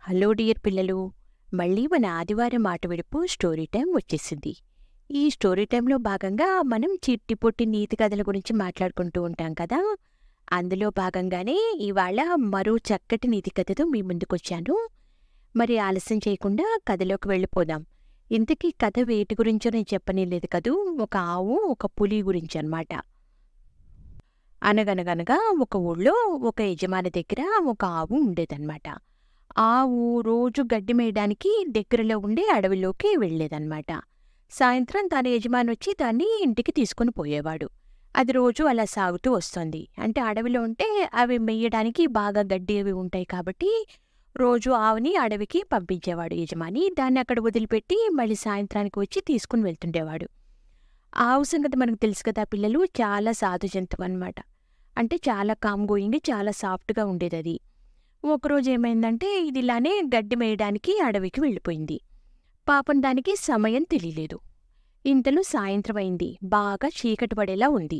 hello dear పిల్లలు మళ్ళీ మన ఆదివారం ఆట విడుపు స్టోరీ టైం వచ్చేసింది ఈ స్టోరీ టైంలో భాగంగా మనం చిట్టి పొట్టి నీతి కథల గురించి మాట్లాడుకుంటూ ఉంటాం కదా అందులో భాగంగానే ఇవాళ మరో చక్కటి నీతి కథతో మీ ముందుకొచ్చాను మరి ఆలస్యం చేయకుండా కథలోకి వెళ్ళిపోదాం ఇంతకీ కథ వేటి గురించో నేను చెప్పనేలేదు కదూ ఒక ఆవు ఒక పులి గురించి అన్నమాట అనగనగనగా ఒక ఊళ్ళో ఒక యజమాని దగ్గర ఒక ఆవు ఉండేదన్నమాట ఆవు రోజు గడ్డి మేయడానికి దగ్గరలో ఉండే అడవిలోకి వెళ్ళేదన్నమాట సాయంత్రం తన యజమాని వచ్చి దాన్ని ఇంటికి తీసుకుని పోయేవాడు అది రోజు అలా సాగుతూ వస్తుంది అంటే అడవిలో ఉంటే అవి మేయడానికి బాగా గడ్డి అవి ఉంటాయి కాబట్టి రోజు ఆవుని అడవికి పంపించేవాడు యజమాని దాన్ని అక్కడ వదిలిపెట్టి మళ్ళీ సాయంత్రానికి వచ్చి తీసుకుని వెళ్తుండేవాడు ఆవు సంగతి మనకు తెలుసు కదా పిల్లలు చాలా సాధు జంతువు అనమాట అంటే చాలా కామ్ గోయింగ్ చాలా సాఫ్ట్గా ఉండేది అది ఒకరోజు ఏమైందంటే ఇది ఇలానే గడ్డి మేయడానికి అడవికి వెళ్ళిపోయింది పాపం దానికి సమయం తెలియలేదు ఇంతలో సాయంత్రం అయింది బాగా చీకటి పడేలా ఉంది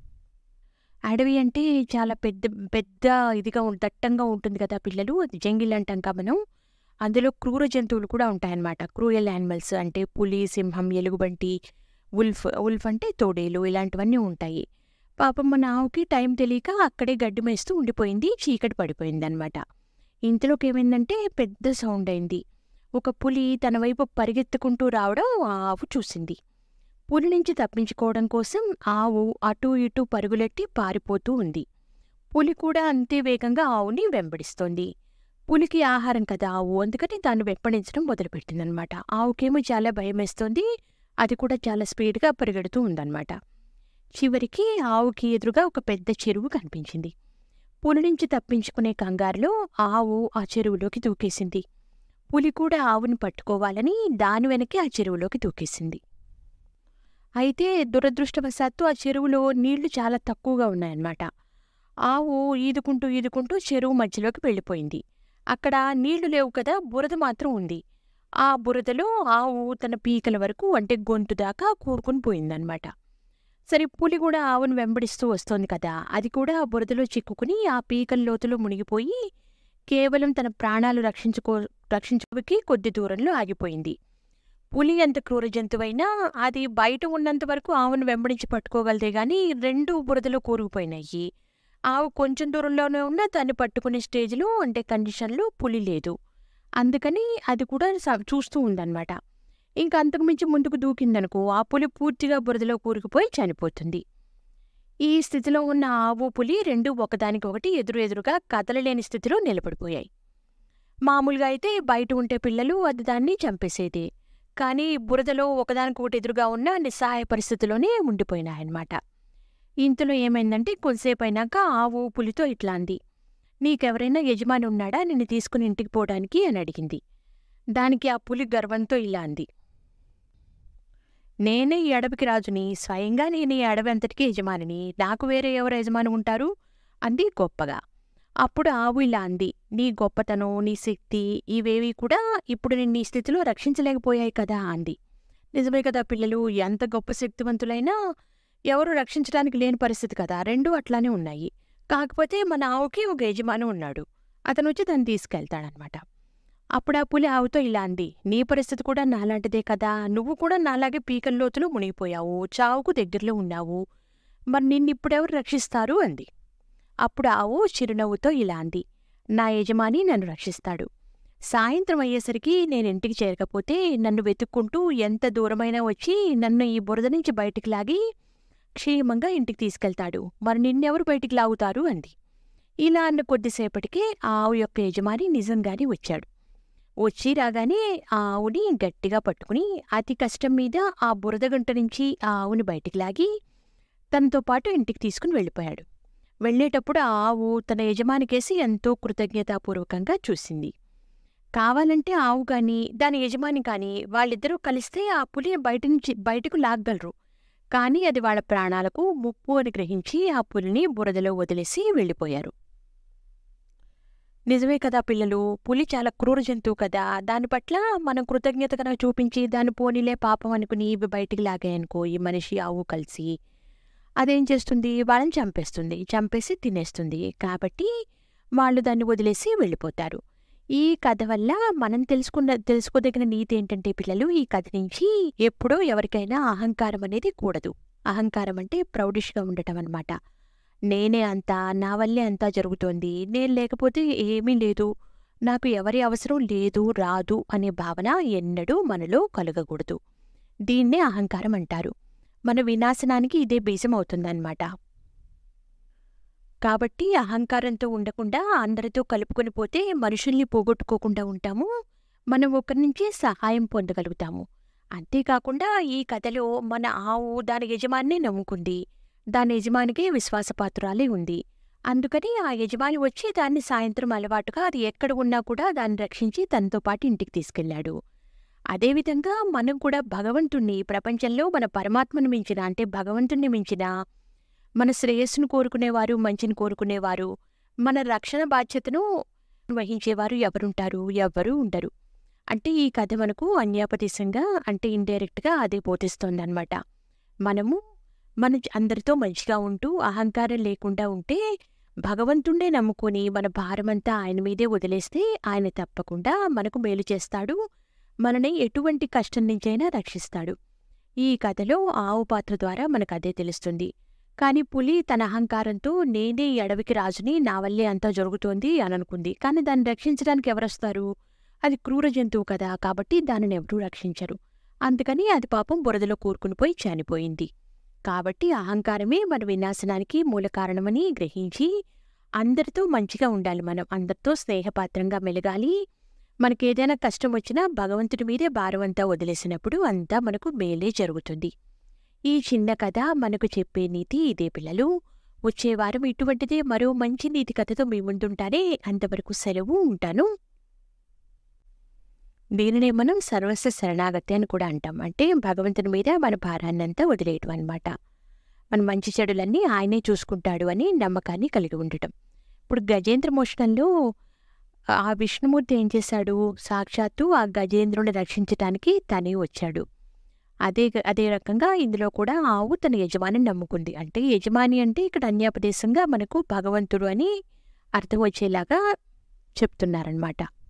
అడవి అంటే చాలా పెద్ద పెద్ద ఇదిగా ఉం- దట్టంగా ఉంటుంది కదా పిల్లలు అది జంగిల్ అంటాం కదా మనం అందులో క్రూర జంతువులు కూడా ఉంటాయన్నమాట క్రూయల్ యానిమల్స్ అంటే పులి సింహం ఎలుగుబంటి ఉల్ఫ్ ఉల్ఫ్ అంటే తోడేలు ఇలాంటివన్నీ ఉంటాయి పాపం మన ఆవుకి టైం తెలియక అక్కడే గడ్డి మేస్తూ ఉండిపోయింది చీకటి పడిపోయింది అనమాట ఇంతలోకి ఏమైందంటే పెద్ద సౌండ్ అయింది ఒక పులి తన వైపు పరిగెత్తుకుంటూ రావడం ఆ ఆవు చూసింది పులి నుంచి తప్పించుకోవడం కోసం ఆవు అటూ ఇటూ పరుగులెట్టి పారిపోతూ ఉంది పులి కూడా అంతే వేగంగా ఆవుని వెంబడిస్తోంది పులికి ఆహారం కదా ఆవు అందుకని దాన్ని వెంబడించడం మొదలుపెట్టిందనమాట ఆవుకేమో చాలా భయమేస్తోంది అది కూడా చాలా స్పీడ్గా పరిగెడుతూ ఉందన్నమాట చివరికి ఆవుకి ఎదురుగా ఒక పెద్ద చెరువు కనిపించింది పులి నుంచి తప్పించుకునే కంగారులో ఆవు ఆ చెరువులోకి దూకేసింది పులి కూడా ఆవుని పట్టుకోవాలని దాని వెనకే ఆ చెరువులోకి దూకేసింది అయితే దురదృష్టవశాత్తు ఆ చెరువులో నీళ్లు చాలా తక్కువగా ఉన్నాయన్నమాట ఆవు ఈదుకుంటూ ఈదుకుంటూ చెరువు మధ్యలోకి వెళ్ళిపోయింది అక్కడ నీళ్లు లేవు కదా బురద మాత్రం ఉంది ఆ బురదలో ఆవు తన పీకల వరకు అంటే గొంతు దాకా కూరుకుని పోయిందన్నమాట సరే పులి కూడా ఆవును వెంబడిస్తూ వస్తోంది కదా అది కూడా ఆ బురదలో చిక్కుకుని ఆ పీకల లోతులో మునిగిపోయి కేవలం తన ప్రాణాలు రక్షించుకో రక్షించుకోకి కొద్ది దూరంలో ఆగిపోయింది పులి ఎంత క్రూర జంతువైనా అది బయట ఉన్నంత వరకు ఆవును వెంబడించి పట్టుకోగలదే గాని రెండు బురదలో కూరుకుపోయినాయి ఆవు కొంచెం దూరంలోనే ఉన్నా దాన్ని పట్టుకునే స్టేజ్లో అంటే కండిషన్లో పులి లేదు అందుకని అది కూడా స- చూస్తూ ఉందన్నమాట ఇంకా అంతకుమించి ముందుకు దూకిందనుకో ఆ పులి పూర్తిగా బురదలో కూరుకుపోయి చనిపోతుంది ఈ స్థితిలో ఉన్న ఆవు పులి రెండు ఒకదానికొకటి ఎదురు ఎదురుగా కదలలేని స్థితిలో నిలబడిపోయాయి మామూలుగా అయితే బయట ఉంటే పిల్లలు అది దాన్ని చంపేసేది కానీ బురదలో ఒకదానికొకటి ఎదురుగా ఉన్న నిస్సహాయ పరిస్థితిలోనే ఉండిపోయినాయన్నమాట ఇంతలో ఏమైందంటే కొద్దిసేపు అయినాక ఆవు పులితో ఇట్లా అంది నీకెవరైనా యజమాని ఉన్నాడా నిన్ను తీసుకుని ఇంటికి పోవడానికి అని అడిగింది దానికి ఆ పులి గర్వంతో ఇలా అంది నేనే ఈ అడవికి రాజుని స్వయంగా నేను ఈ అడవి అంతటికీ యజమానిని నాకు వేరే ఎవరు యజమాని ఉంటారు అంది గొప్పగా అప్పుడు ఆవు ఇలా అంది నీ గొప్పతనం నీ శక్తి ఇవేవి కూడా ఇప్పుడు నిన్ను ఈ స్థితిలో రక్షించలేకపోయాయి కదా అంది నిజమే కదా పిల్లలు ఎంత గొప్ప శక్తివంతులైనా ఎవరు రక్షించడానికి లేని పరిస్థితి కదా రెండూ అట్లానే ఉన్నాయి కాకపోతే మన ఆవుకి ఒక యజమాని ఉన్నాడు అతను వచ్చి దాన్ని తీసుకెళ్తాడనమాట అప్పుడు ఆ పులి ఆవుతో ఇలా అంది నీ పరిస్థితి కూడా నాలాంటిదే కదా నువ్వు కూడా నాలాగే పీకల లోతులో మునిగిపోయావు చావుకు దగ్గరలో ఉన్నావు మరి నిన్నిప్పుడెవరు రక్షిస్తారు అంది అప్పుడు ఆవు చిరునవ్వుతో ఇలా అంది నా యజమాని నన్ను రక్షిస్తాడు సాయంత్రం అయ్యేసరికి నేను ఇంటికి చేరకపోతే నన్ను వెతుక్కుంటూ ఎంత దూరమైనా వచ్చి నన్ను ఈ బురద నుంచి బయటికి లాగి క్షేమంగా ఇంటికి తీసుకెళ్తాడు మరి నిన్నెవరు బయటికి లాగుతారు అంది ఇలా అన్న కొద్దిసేపటికే ఆ ఆవు యొక్క యజమాని నిజంగానే వచ్చాడు వచ్చి రాగానే ఆ ఆవుని గట్టిగా పట్టుకుని అతి కష్టం మీద ఆ బురద గంట నుంచి ఆ ఆవుని బయటికి లాగి తనతో పాటు ఇంటికి తీసుకుని వెళ్ళిపోయాడు వెళ్ళేటప్పుడు ఆ ఆవు తన యజమానికేసి ఎంతో కృతజ్ఞతాపూర్వకంగా చూసింది కావాలంటే ఆవు గాని దాని యజమాని కాని వాళ్ళిద్దరూ కలిస్తే ఆ పులిని బయట నుంచి బయటకు లాగ్గలరు కానీ అది వాళ్ళ ప్రాణాలకు ముప్పు అని గ్రహించి ఆ పులిని బురదలో వదిలేసి వెళ్ళిపోయారు నిజమే కదా పిల్లలు పులి చాలా క్రూర జంతువు కదా దాని పట్ల మనం కృతజ్ఞత కనుక చూపించి దాని పోనీలే పాపం అనుకుని ఇవి బయటికి లాగాయనుకో ఈ మనిషి ఆవు కలిసి అదేం చేస్తుంది వాళ్ళని చంపేస్తుంది చంపేసి తినేస్తుంది కాబట్టి వాళ్ళు దాన్ని వదిలేసి వెళ్ళిపోతారు ఈ కథ వల్ల మనం తెలుసుకున్న తెలుసుకోదగిన నీతి ఏంటంటే పిల్లలు ఈ కథ నుంచి ఎప్పుడూ ఎవరికైనా అహంకారం అనేది కూడదు అహంకారం అంటే ప్రౌడిష్గా ఉండటం అన్నమాట నేనే అంతా నా వల్లే అంతా జరుగుతోంది నేను లేకపోతే ఏమీ లేదు నాకు ఎవరి అవసరం లేదు రాదు అనే భావన ఎన్నడూ మనలో కలగకూడదు దీన్నే అహంకారం అంటారు మన వినాశనానికి ఇదే బీజం అవుతుందన్నమాట కాబట్టి అహంకారంతో ఉండకుండా అందరితో కలుపుకొని పోతే మనుషుల్ని పోగొట్టుకోకుండా ఉంటాము మనం ఒకరి నుంచి సహాయం పొందగలుగుతాము అంతేకాకుండా ఈ కథలో మన ఆవు దాని యజమానిని నమ్ముకుంది దాని యజమానికి విశ్వాసపాత్రాలే ఉంది అందుకని ఆ యజమాని వచ్చి దాన్ని సాయంత్రం అలవాటుగా అది ఎక్కడ ఉన్నా కూడా దాన్ని రక్షించి తనతో పాటు ఇంటికి తీసుకెళ్లాడు అదేవిధంగా మనం కూడా భగవంతుణ్ణి ప్రపంచంలో మన పరమాత్మను మించిన అంటే భగవంతుణ్ణి మించిన మన శ్రేయస్సును కోరుకునేవారు మంచిని కోరుకునేవారు మన రక్షణ బాధ్యతను వహించేవారు ఎవరుంటారు ఎవ్వరూ ఉండరు అంటే ఈ కథ మనకు అన్యాపదేశంగా అంటే ఇండైరెక్ట్గా అదే బోధిస్తోందనమాట మనము మన అందరితో మంచిగా ఉంటూ అహంకారం లేకుండా ఉంటే భగవంతుణ్ణే నమ్ముకొని మన భారమంతా ఆయన మీదే వదిలేస్తే ఆయన తప్పకుండా మనకు మేలు చేస్తాడు మనని ఎటువంటి కష్టం నుంచైనా రక్షిస్తాడు ఈ కథలో ఆవు పాత్ర ద్వారా మనకు అదే తెలుస్తుంది కాని పులి తన అహంకారంతో నేనే ఈ అడవికి రాజుని నా వల్లే అంతా జరుగుతోంది అని అనుకుంది కానీ దాన్ని రక్షించడానికి ఎవరొస్తారు అది క్రూర జంతువు కదా కాబట్టి దానిని ఎవరూ రక్షించరు అందుకని అది పాపం బురదలో కూరుకుని పోయి చనిపోయింది కాబట్టి అహంకారమే మన వినాశనానికి మూల కారణమని గ్రహించి అందరితో మంచిగా ఉండాలి మనం అందరితో స్నేహపాత్రంగా మెలగాలి మనకేదైనా కష్టం వచ్చినా భగవంతుడి మీదే భారమంతా వదిలేసినప్పుడు అంతా మనకు మేలే జరుగుతుంది ఈ చిన్న కథ మనకు చెప్పే నీతి ఇదే పిల్లలు వచ్చే వారం ఇటువంటిదే మరో మంచి నీతి కథతో మీ ముందుంటానే అంతవరకు సెలవు ఉంటాను దీనినే మనం సర్వస్వ శరణాగతి అని కూడా అంటాం అంటే భగవంతుని మీద మన భారాన్నంతా వదిలేయటం అనమాట మన మంచి చెడులన్నీ ఆయనే చూసుకుంటాడు అని నమ్మకాన్ని కలిగి ఉండటం ఇప్పుడు గజేంద్ర మోషణంలో ఆ విష్ణుమూర్తి ఏం చేశాడు సాక్షాత్తు ఆ గజేంద్రుని రక్షించటానికి తనే వచ్చాడు అదే అదే రకంగా ఇందులో కూడా ఆవు తన యజమానిని నమ్ముకుంది అంటే యజమాని అంటే ఇక్కడ అన్యాపదేశంగా మనకు భగవంతుడు అని అర్థం వచ్చేలాగా చెప్తున్నారనమాట